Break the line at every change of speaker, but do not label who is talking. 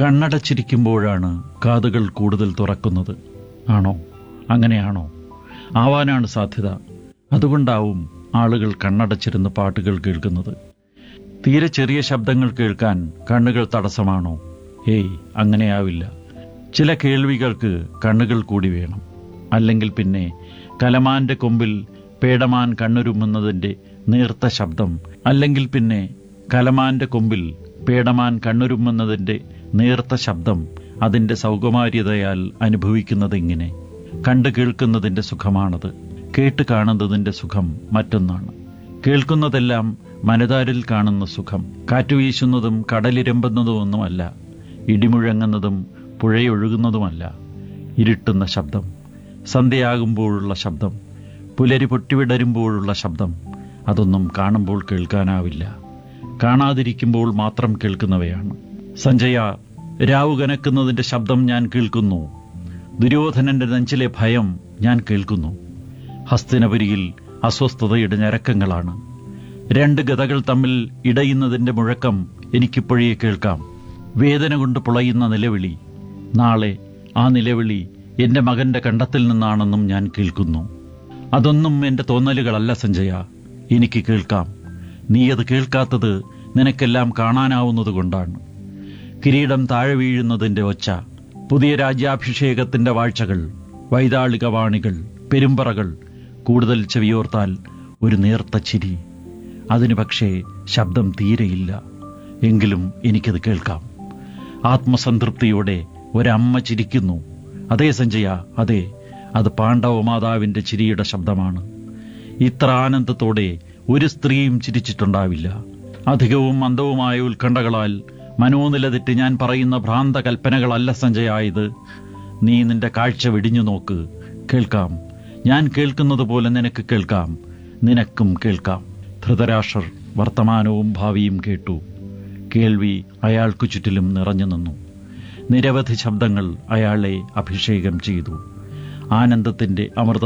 കണ്ണടച്ചിരിക്കുമ്പോഴാണ് കാതുകൾ കൂടുതൽ തുറക്കുന്നത് ആണോ അങ്ങനെയാണോ ആവാനാണ് സാധ്യത അതുകൊണ്ടാവും ആളുകൾ കണ്ണടച്ചിരുന്ന് പാട്ടുകൾ കേൾക്കുന്നത് തീരെ ചെറിയ ശബ്ദങ്ങൾ കേൾക്കാൻ കണ്ണുകൾ തടസ്സമാണോ ഏയ് അങ്ങനെയാവില്ല ചില കേൾവികൾക്ക് കണ്ണുകൾ കൂടി വേണം അല്ലെങ്കിൽ പിന്നെ കലമാന്റെ കൊമ്പിൽ പേടമാൻ കണ്ണുരുമ്മുന്നതിന്റെ നേർത്ത ശബ്ദം അല്ലെങ്കിൽ പിന്നെ കലമാന്റെ കൊമ്പിൽ പേടമാൻ കണ്ണുരുമ്മുന്നതിന്റെ നേർത്ത ശബ്ദം അതിന്റെ സൗകുമാര്യതയാൽ അനുഭവിക്കുന്നതെങ്ങനെ കണ്ടു കേൾക്കുന്നതിന്റെ സുഖമാണത് കേട്ട് കാണുന്നതിന്റെ സുഖം മറ്റൊന്നാണ് കേൾക്കുന്നതെല്ലാം മനതാരിൽ കാണുന്ന സുഖം കാറ്റുവീശുന്നതും കടലിരമ്പുന്നതുമൊന്നുമല്ല ഇടിമുഴങ്ങുന്നതും പുഴയൊഴുകുന്നതുമല്ല ഇരുട്ടുന്ന ശബ്ദം സന്ധ്യയാകുമ്പോഴുള്ള ശബ്ദം പുലരി പൊട്ടിവിടരുമ്പോഴുള്ള ശബ്ദം അതൊന്നും കാണുമ്പോൾ കേൾക്കാനാവില്ല കാണാതിരിക്കുമ്പോൾ മാത്രം കേൾക്കുന്നവയാണ് സഞ്ജയ രാവു കനക്കുന്നതിന്റെ ശബ്ദം ഞാൻ കേൾക്കുന്നു ദുര്യോധനന്റെ നെഞ്ചിലെ ഭയം ഞാൻ കേൾക്കുന്നു ഹസ്തിനപുരിയിൽ അസ്വസ്ഥതയുടെ ഞരക്കങ്ങളാണ് രണ്ട് ഗതകൾ തമ്മിൽ ഇടയുന്നതിന്റെ മുഴക്കം എനിക്കിപ്പോഴേ കേൾക്കാം വേദന കൊണ്ട് പുളയുന്ന നിലവിളി നാളെ ആ നിലവിളി എന്റെ മകന്റെ കണ്ടത്തിൽ നിന്നാണെന്നും ഞാൻ കേൾക്കുന്നു അതൊന്നും എന്റെ തോന്നലുകളല്ല സഞ്ജയ എനിക്ക് കേൾക്കാം നീ അത് കേൾക്കാത്തത് നിനക്കെല്ലാം കാണാനാവുന്നതുകൊണ്ടാണ് കിരീടം താഴെ വീഴുന്നതിന്റെ ഒച്ച പുതിയ രാജ്യാഭിഷേകത്തിന്റെ വാഴ്ചകൾ വൈതാളിക വാണികൾ പെരുമ്പറകൾ കൂടുതൽ ചെവിയോർത്താൽ ഒരു നേർത്ത ചിരി അതിന് പക്ഷേ ശബ്ദം തീരെയില്ല എങ്കിലും എനിക്കത് കേൾക്കാം ആത്മസംതൃപ്തിയോടെ ഒരമ്മ ചിരിക്കുന്നു അതേ സഞ്ജയ അതെ അത് പാണ്ഡവ മാതാവിന്റെ ചിരിയുടെ ശബ്ദമാണ് ഇത്ര ആനന്ദത്തോടെ ഒരു സ്ത്രീയും ചിരിച്ചിട്ടുണ്ടാവില്ല അധികവും മന്ദവുമായ ഉത്കണ്ഠകളാൽ മനോനില തെറ്റി ഞാൻ പറയുന്ന ഭ്രാന്ത കൽപ്പനകളല്ല സഞ്ജയായത് നീ നിന്റെ കാഴ്ച വെടിഞ്ഞു നോക്ക് കേൾക്കാം ഞാൻ കേൾക്കുന്നത് പോലെ നിനക്ക് കേൾക്കാം നിനക്കും കേൾക്കാം ധൃതരാഷ്ട്രർ വർത്തമാനവും ഭാവിയും കേട്ടു കേൾവി അയാൾക്കു ചുറ്റിലും നിറഞ്ഞു നിന്നു നിരവധി ശബ്ദങ്ങൾ അയാളെ അഭിഷേകം ചെയ്തു ആനന്ദത്തിന്റെ അമൃത